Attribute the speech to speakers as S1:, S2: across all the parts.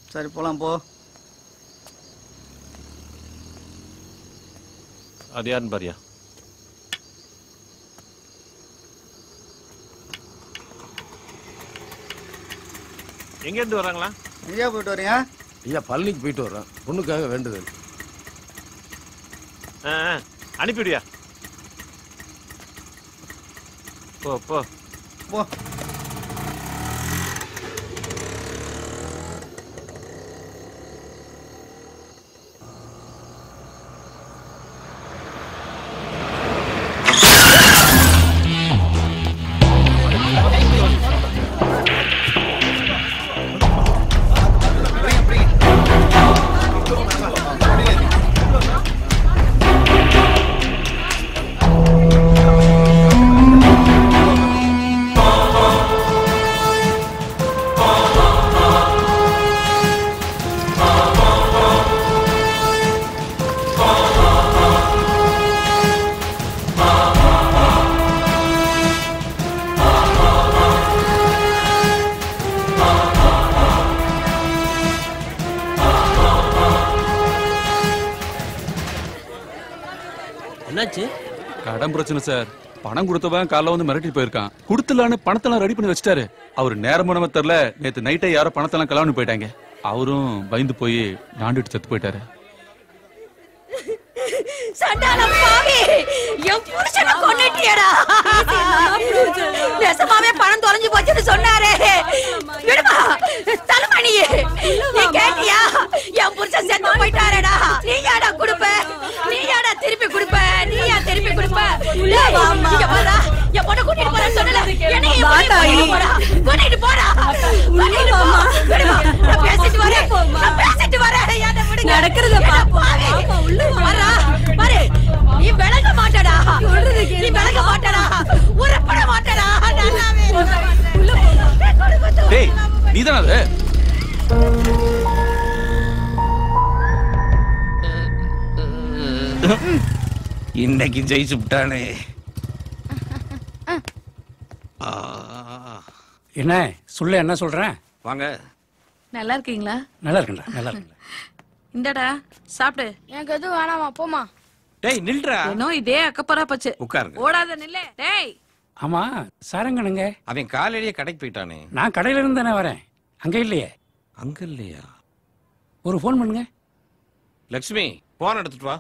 S1: சரி போலாம் போ
S2: அது யாருன்னு பாரியா எங்க இருந்து வராங்களா
S1: எங்கேயா போயிட்டு வரீங்க
S3: ஐயா பழனிக்கு போயிட்டு வர்றேன் பொண்ணுக்காக வேண்டுதல்
S2: ஆ, ஆ, அனுப்பிவிடுயா போ போ
S1: போ
S4: என்னாச்சு
S5: கடன் பிரச்சனை சார் பணம் கொடுத்தவன் காலைல வந்து மிரட்டி போயிருக்கான் கொடுத்துலான்னு பணத்தெல்லாம் ரெடி பண்ணி வச்சுட்டாரு அவர் நேரம் போனவ தெரியல நேத்து நைட்டே யாரோ பணத்தெல்லாம் கலாவணி போயிட்டாங்க அவரும் பயந்து போய் நாண்டுட்டு செத்து போயிட்டாரு
S6: சண்டால பாவி என் புருஷனை கொன்னுட்டியடா நெசமாவே பணம் தொலைஞ்சு போச்சுன்னு சொன்னாரே விடுமா தலைமணி நீ கேட்டியா என் புருஷன் செத்து போயிட்டாரேடா நீ யாடா கொடுப்ப நீ யாடா திருப்பி கொடுப்ப நீ யா திருப்பி கொடுப்ப டேய், இங்க பாரா என் பொண்ணை கூட்டிட்டு போறேன்னு சொன்னல என்ன என் பொண்ணை கூட்டிட்டு போறா கூட்டிட்டு போறா கூட்டிட்டு போ விடுமா நான் பேசிட்டு வரேன் நான் பேசிட்டு வரேன் என்ன விடுங்க நடக்கிறத பாரு வரா பாரு நீ விளங்க மாட்டடா நீ விளங்க மாட்டடா உருப்பட மாட்டடா நல்லாவே
S5: டேய் நீதானே அது
S7: இன்னைக்கு ஜெயிச்சு விட்டானே
S8: என்ன சொல்ல என்ன சொல்றேன்
S7: வாங்க
S9: நல்லா இருக்கீங்களா
S8: நல்லா இருக்குண்டா நல்லா இருக்குண்டா
S9: இந்தடா சாப்பிடு
S10: எனக்கு எதுவும் வேணாமா போமா
S7: டேய் நில்றா
S9: இன்னும் இதே அக்கப்பரா போச்சு
S7: உட்காருங்க
S9: ஓடாத நில்லே டேய்
S8: ஆமா சாரங்கனுங்க
S7: அவன் காலையிலேயே கடைக்கு போயிட்டானே
S8: நான் கடையில இருந்து தானே வரேன் அங்க இல்லையே
S7: அங்க இல்லையா
S8: ஒரு ஃபோன் பண்ணுங்க
S7: லக்ஷ்மி போன் எடுத்துட்டு வா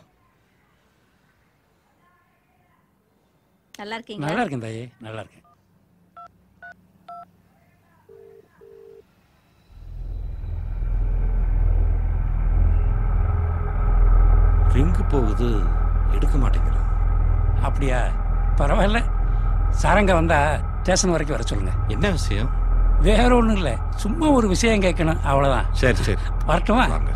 S6: நல்லா இருக்கீங்க
S8: நல்லா இருக்கேன் தாயே நல்லா இருக்கேன்
S7: ரிங்கு போகுது எடுக்க மாட்டேங்கிறான்
S8: அப்படியா பரவாயில்ல சாரங்க வந்தா ஸ்டேஷன் வரைக்கும் வர சொல்லுங்க
S7: என்ன விஷயம்
S8: வேற ஒண்ணும் இல்ல சும்மா ஒரு விஷயம் கேட்கணும் அவ்வளவுதான்
S7: சரி சரி
S8: வரட்டுமா
S7: வாங்க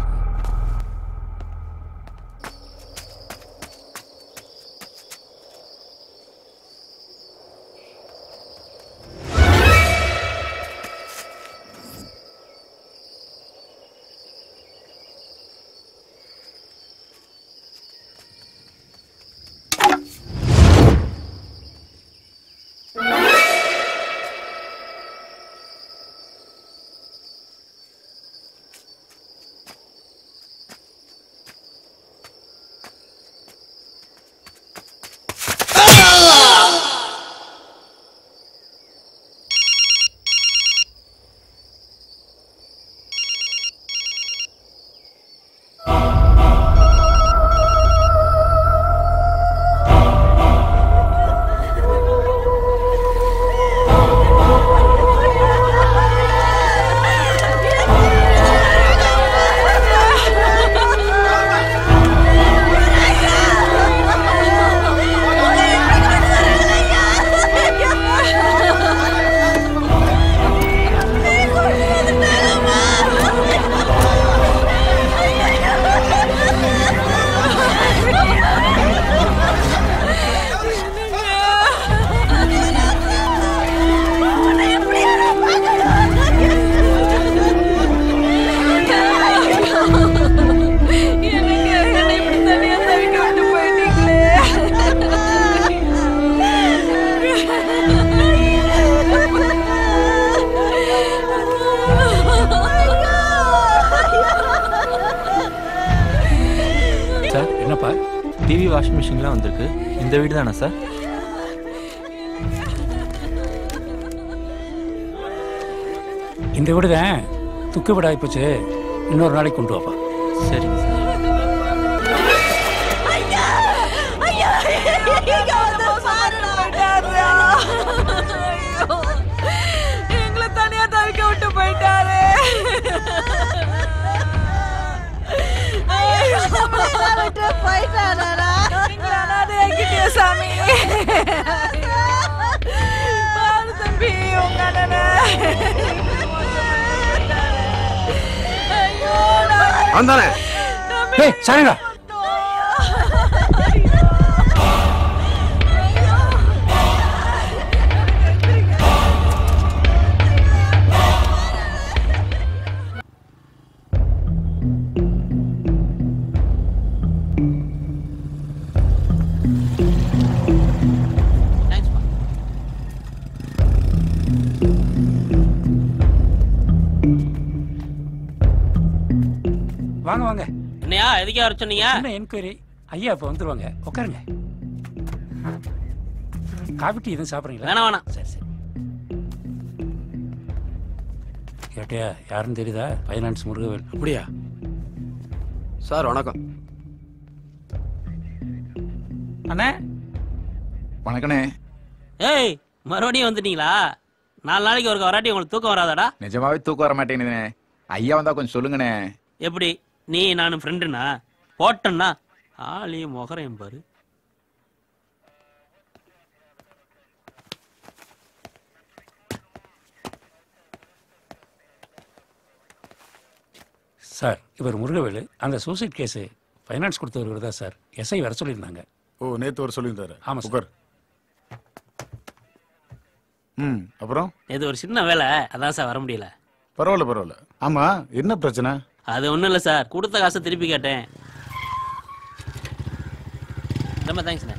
S10: டிவி வாஷிங் மிஷின்லாம் வந்திருக்கு இந்த வீடு தானே சார்
S8: இந்த வீடு தான் துக்கு வீடாகி போச்சு இன்னொரு நாளைக்கு கொண்டு வாப்பா
S10: சரிங்க சார்
S6: ஐயா ஐயா இங்க வந்து பாருடா ஐயோ எங்களை தனியா தவிக்க விட்டு போயிட்டாரு ஐயோ விட்டு போயிட்டாரா நீங்க அனாதை ஆக்கிட்டியா சாமி பாரு தம்பி உங்க அண்ணனை ஐயோ நான்
S3: வந்தானே
S8: ஏய் சரிடா வாங்க வாங்க
S4: என்னையா எதுக்கே வர சொன்னீங்க
S8: என்ன என்கொயரி ஐயா இப்போ வந்துருவாங்க உட்காருங்க காபி டீ எதுவும் சாப்பிட்றீங்களா
S4: வேணாம் வேணாம்
S8: சரி சரி கேட்டியா யாருன்னு தெரியுதா ஃபைனான்ஸ் முருகவேல்
S3: அப்படியா சார் வணக்கம்
S10: அண்ணே
S11: வணக்கண்ணே
S4: ஏய் மறுபடியும் வந்துட்டீங்களா நாலு நாளைக்கு ஒரு வராட்டி உங்களுக்கு தூக்கம் வராதாடா
S11: நிஜமாவே தூக்கம் வர மாட்டேங்குதுண்ணே ஐயா வந்தா கொஞ்சம் சொல்லுங்கண்ணே
S4: எப்படி நீ நானும் ஃப்ரெண்டுனா போட்டேன்னா ஆளையும் முகரையும் பாரு
S8: சார் இவர் முருகவேலு அந்த சூசைட் கேஸு ஃபைனான்ஸ் கொடுத்தவர் தான் சார் எஸ்ஐ வர சொல்லியிருந்தாங்க
S12: ஓ நேத்து வர சொல்லியிருந்தாரு
S8: ஆமா சார்.
S12: உட்கார் ம் அப்புறம்
S4: இது ஒரு சின்ன வேலை அதான் சார் வர முடியல
S12: பரவாயில்ல பரவாயில்ல ஆமா என்ன பிரச்சனை
S4: அது ஒன்றும் இல்லை சார் கொடுத்த காசை திருப்பி கேட்டேன் ரொம்ப தேங்க்ஸ்ண்ணே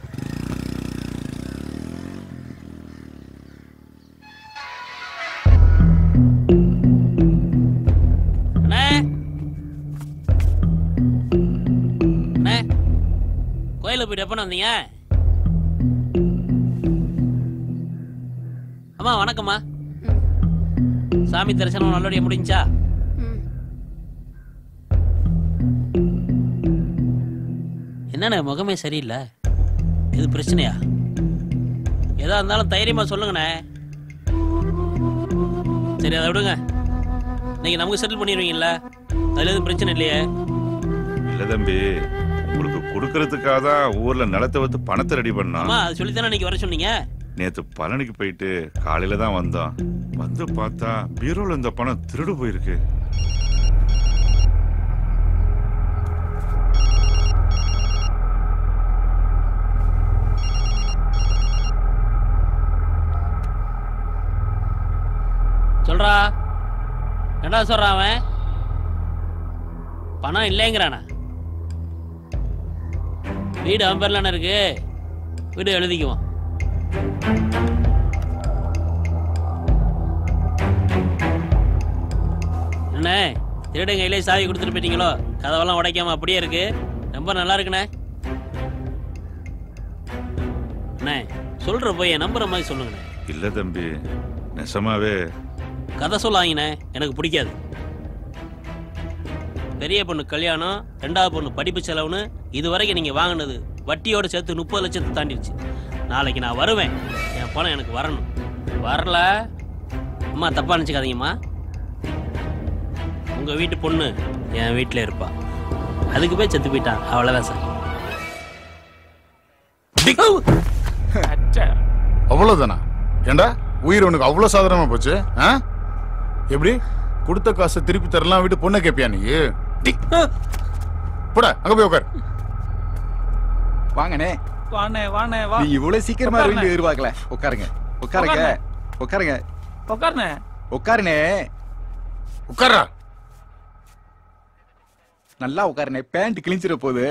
S4: அண்ணே அண்ணே கோயிலுக்கு போயிட்டு எப்போ வந்தீங்க அம்மா வணக்கம்மா சாமி தரிசனம் நல்லபடியா முடிஞ்சா என்னண்ணே முகமே சரியில்லை இது பிரச்சனையா எதா இருந்தாலும் தைரியமா சொல்லுங்கண்ணே சரி அதை விடுங்க நீங்க நமக்கு செட்டில் பண்ணிடுவீங்கல்ல அதுல எதுவும் பிரச்சனை இல்லையே
S13: இல்ல தம்பி உங்களுக்கு கொடுக்கறதுக்காக தான் ஊர்ல நிலத்தை வித்து பணத்தை ரெடி பண்ணோம்
S4: அம்மா அது சொல்லித்தானே இன்னைக்கு வர சொன்னீங்க
S13: நேத்து பழனிக்கு போயிட்டு காலையில தான் வந்தோம் வந்து பார்த்தா பீரோல இந்த பணம் திருடு போயிருக்கு
S4: சொல்றா என்னடா சொல்றான் அவன் பணம் இல்லைங்கிறானா வீடு அவன் பேர்ல இருக்கு வீடு எழுதிக்குவான் என்ன திருடன் கையிலே சாவி கொடுத்துட்டு போயிட்டீங்களோ கதவெல்லாம் உடைக்காம அப்படியே இருக்கு ரொம்ப நல்லா இருக்குண்ணே அண்ணே சொல்ற போய் நம்புற மாதிரி சொல்லுங்கண்ணே
S13: இல்ல தம்பி நெசமாவே
S4: கதை சொல்லாங்கண்ணே எனக்கு பிடிக்காது பெரிய பொண்ணு கல்யாணம் ரெண்டாவது பொண்ணு படிப்பு செலவுன்னு இது வரைக்கும் நீங்க வாங்கினது வட்டியோட சேர்த்து முப்பது லட்சத்தை தாண்டிடுச்சு நாளைக்கு நான் வருவேன் என் பணம் எனக்கு வரணும் வரல அம்மா தப்பா நினச்சிக்காதீங்கம்மா உங்க வீட்டு பொண்ணு என் வீட்டில் இருப்பா அதுக்கு போய் செத்து போயிட்டான் அவ்வளோதான் சார்
S12: அவ்வளவுதானா ஏண்டா உயிர் உனக்கு அவ்வளவு சாதாரணமா போச்சு ஆ? எப்படி கொடுத்த காசை திருப்பி தரலாம் விட்டு பொண்ணை கேப்பியா நீ டி. போடா அங்க போய் உட்கார்
S11: வாங்கண்ணே
S10: வாண்ணே வாண்ணே வா
S11: நீ இவ்வளவு சீக்கிரமா
S10: உட்காருண்ணே.
S11: வருவீங்க எதிர்பார்க்கல உட்காருங்க உட்காருங்க உட்காருங்க
S10: உட்காருண்ணே
S11: உட்காருண்ணே
S12: உட்காரா
S11: நல்லா உட்காருண்ணே பேண்ட் கிழிஞ்சிட போகுது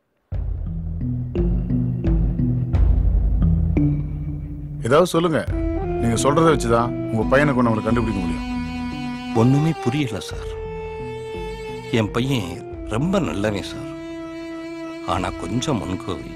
S12: ஏதாவது சொல்லுங்க நீங்க சொல்றதை வச்சுதான் உங்க பையனை கொண்டு அவங்களை கண்டுபிடிக்க முடியும்
S7: ஒண்ணுமே புரியல சார் என் பையன் ரொம்ப நல்லவன் சார் ஆனா கொஞ்சம் முன்கோவி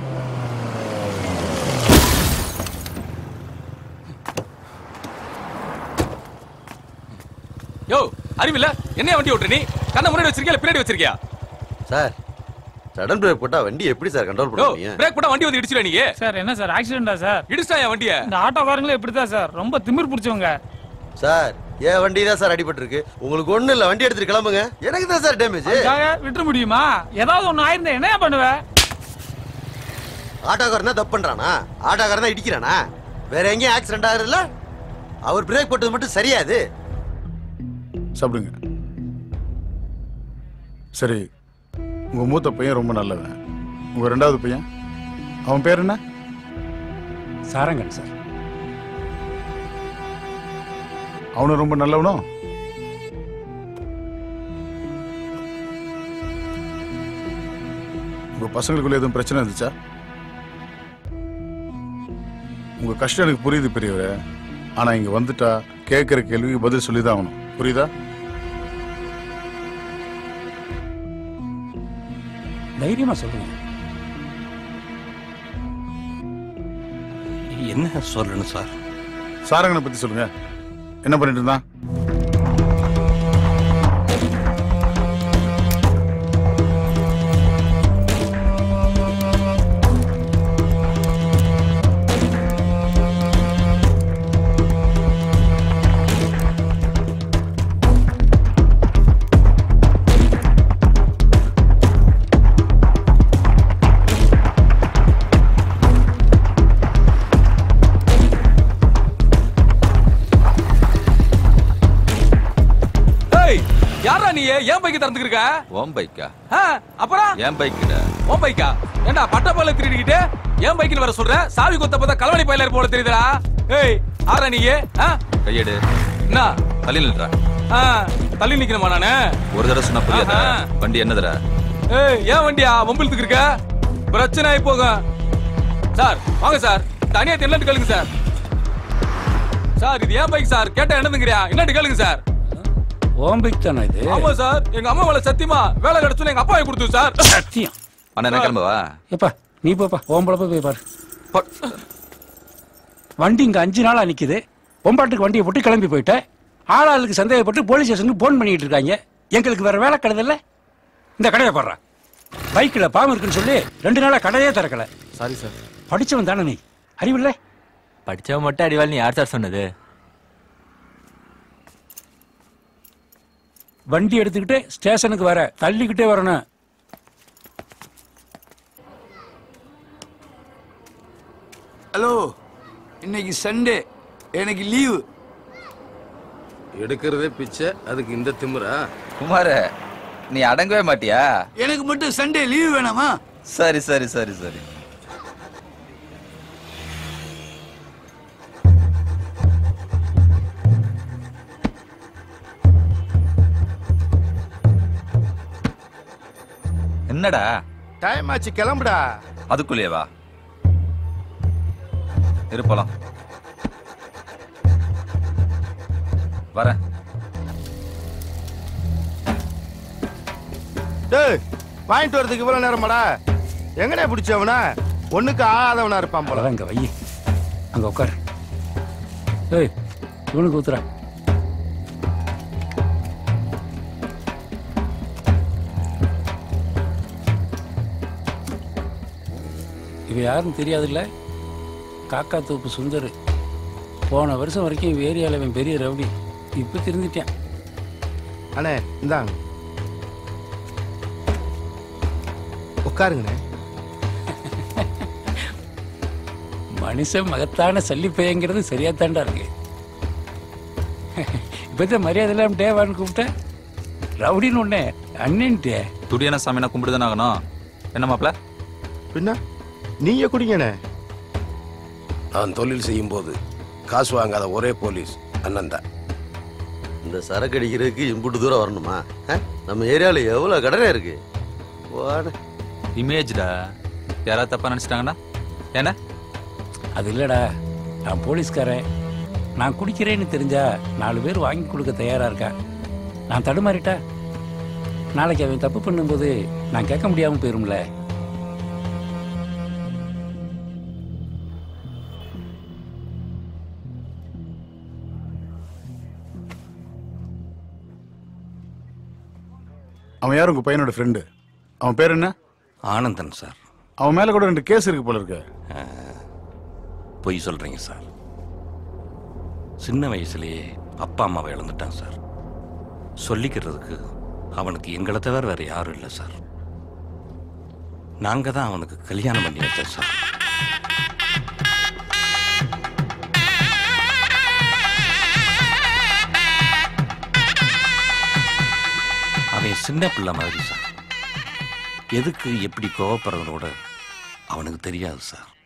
S5: யோ அறிவில்ல என்ன வண்டி ஓட்டுற நீ கண்ணை முன்னாடி வச்சிருக்கியா இல்ல பின்னாடி வச்சிருக்கியா
S14: சார் சடன் பிரேக் போட்டா வண்டி எப்படி சார் கண்ட்ரோல்
S5: யோ
S14: பண்ணுவீங்க
S5: பிரேக் போட்டா வண்டி வந்து இடிச்சிட நீ
S10: சார் என்ன சார் ஆக்சிடென்டா சார்
S5: இடிச்சிட்டா என் வண்டிய
S10: இந்த ஆட்டோக்காரங்களே இப்படி தான் சார் ரொம்ப திமிர் பிடிச்சவங்க
S14: சார் என் வண்டி தான் சார் அடிபட்டு இருக்கு உங்களுக்கு ஒண்ணு இல்ல வண்டி எடுத்துட்டு கிளம்புங்க எனக்கு தான் சார் டேமேஜ்
S10: அதுக்காக விட்டுற முடியுமா ஏதாவது ஒண்ணு ஆயிருந்தா என்னையா பண்ணுவ
S14: ஆட்டோக்காரன் தான் தப்பு பண்றானா ஆட்டோக்காரன் தான் இடிக்கிறானா வேற எங்கேயும் ஆக்சிடென்ட் ஆகுறதுல அவர் பிரேக் போட்டது மட்டும் சரியாது
S12: சாப்பிடுங்க சரி உங்க மூத்த பையன் ரொம்ப நல்லவன் உங்க ரெண்டாவது பையன் அவன் பேர் என்ன
S8: சாரங்கன் சார்
S12: அவனும் ரொம்ப நல்லவனோ உங்க பசங்களுக்குள்ள எதுவும் பிரச்சனை இருந்துச்சா உங்க கஷ்டம் எனக்கு புரியுது பெரியவரே ஆனா இங்க வந்துட்டா கேட்கிற கேள்விக்கு பதில் சொல்லிதான் ஆகணும் புரியுதா
S8: தைரியமா சொல்லுங்க
S7: என்ன சொல்லணும் சார்
S12: சாரங்கனை பத்தி சொல்லுங்க என்ன பண்ணிட்டு இருந்தான்
S5: ஏய் யாரா நீ ஏன் பைக் திறந்துக்கிருக்க
S15: ஓம் பைக்கா
S5: ஆ, அப்புறம்
S15: ஏன் பைக்குடா
S5: உன் பைக்கா ஏண்டா பட்ட போல திருடிக்கிட்டு ஏன் பைக்குன்னு வர சொல்ற சாவி கொத்த பார்த்தா கலவணி பயிலர் போல தெரியுதுடா ஏய் ஆறா நீ ஆ
S15: கையெடு
S5: என்ன
S15: தள்ளி நில்றா
S5: ஆ, தள்ளி நிக்கணுமா நானு
S15: ஒரு தடவை சொன்னா புரியாதா
S5: ஆஹா.
S15: வண்டி என்னதுடா
S5: ஏய் ஏன் வண்டியா மொபைல் இருக்க பிரச்சனை ஆகி போகும் சார் வாங்க சார் தனியா தெரியலன்னு கேளுங்க சார் சார் இது ஏன் பைக் சார் கேட்டா என்னதுங்கிறியா என்னன்னு கேளுங்க சார்
S8: ஓம் பைக் தானே இது
S5: ஆமா சார் எங்க அம்மா மேல சத்தியமா வேலை கிடைச்சுன்னு எங்க அப்பா வாங்கி கொடுத்து சார்
S8: சத்தியம்
S15: அண்ணா என்ன கிளம்பவா
S8: எப்பா நீ போப்பா ஓம் பொழப்ப போய் பாரு வண்டி இங்க அஞ்சு நாளா நிக்குது ஒம்பாட்டுக்கு வண்டியை போட்டு கிளம்பி போயிட்ட ஆளாளுக்கு சந்தேகப்பட்டு போலீஸ் ஸ்டேஷனுக்கு போன் பண்ணிட்டு இருக்காங்க எங்களுக்கு வேற வேலை கிடையாதுல்ல இந்த கடையை போடுறா பைக்கில் பாம்பு இருக்குன்னு சொல்லி ரெண்டு நாளா கடையே திறக்கல
S16: சாரி சார்
S8: படிச்சவன் தானே நீ அறிவில்லை
S16: படிச்சவன் மட்டும் அடிவாள் நீ யார் சார் சொன்னது
S8: வண்டி எடுத்துக்கிட்டு ஸ்டேஷனுக்கு வர தள்ளிக்கிட்டே வரணும்
S17: ஹலோ இன்னைக்கு சண்டே எனக்கு லீவு
S3: எடுக்கிறதே பிச்சை அதுக்கு இந்த திமிரா
S15: குமார நீ அடங்கவே மாட்டியா
S17: எனக்கு மட்டும் சண்டே லீவு வேணாமா
S15: சரி சரி சரி சரி என்னடா
S18: டைம் ஆச்சு கிளம்புடா
S15: அதுக்குள்ளேயே வா இரு போலாம் வரேன்
S18: டேய் வாங்கிட்டு வரதுக்கு இவ்வளவு நேரமாடா எங்கடா பிடிச்சவனா ஒண்ணுக்கு ஆகாதவனா இருப்பான் போல
S8: அங்க வை அங்க உட்காரு ஏய் இவனுக்கு ஊத்துறா இவ யாருன்னு தெரியாதுல்ல காக்கா தோப்பு சுந்தர் போன வருஷம் வரைக்கும் இவ ஏரியாவில் இவன் பெரிய ரவுடி இப்போ திருந்திட்டான்
S18: அண்ணே இந்தாங்க உட்காருங்கண்ணே
S8: மனுஷன் மகத்தான சல்லிப்பையங்கிறது சரியாத்தாண்டா இருக்கு இப்பதான் மரியாதை இல்லாம டேவான்னு கூப்பிட்டேன் ரவுடின்னு ஒண்ணே அண்ணன்ட்டே
S15: துடியான சாமினா கும்பிடுதானே ஆகணும் என்ன மாப்ள
S18: பின்ன நீங்க குடிங்கண்ணே
S3: நான் தொழில் செய்யும் போது காசு வாங்காத ஒரே போலீஸ் அண்ணன் தான்
S14: இந்த சரக்கு அடிக்கிறதுக்கு இம்புட்டு தூரம் வரணுமா ஆ? நம்ம ஏரியாவில் எவ்வளோ கடனை இருக்கு வாட
S15: இமேஜ்டா யாராவது தப்பா நினைச்சிட்டாங்கன்னா என்ன
S8: அது இல்லடா நான் போலீஸ்காரன் நான் குடிக்கிறேன்னு தெரிஞ்சா நாலு பேர் வாங்கி கொடுக்க தயாரா இருக்கா நான் தடுமாறிட்டா நாளைக்கு அவன் தப்பு பண்ணும்போது நான் கேட்க முடியாம போயிரும்ல
S12: அவன் யார் உங்க பையனோட ஃப்ரெண்டு அவன் பேர் என்ன
S7: ஆனந்தன் சார்
S12: அவன் மேல கூட ரெண்டு கேஸ் இருக்கு போல இருக்கு
S7: பொய் சொல்றீங்க சார் சின்ன வயசுலயே அப்பா அம்மாவை இழந்துட்டான் சார் சொல்லிக்கிறதுக்கு அவனுக்கு எங்களை தவிர வேற யாரும் இல்லை சார் நாங்க தான் அவனுக்கு கல்யாணம் பண்ணி வச்சோம் சார் அவன் சின்ன பிள்ளை மாதிரி சார் எதுக்கு எப்படி கோவப்படுறதோட அவனுக்கு தெரியாது சார்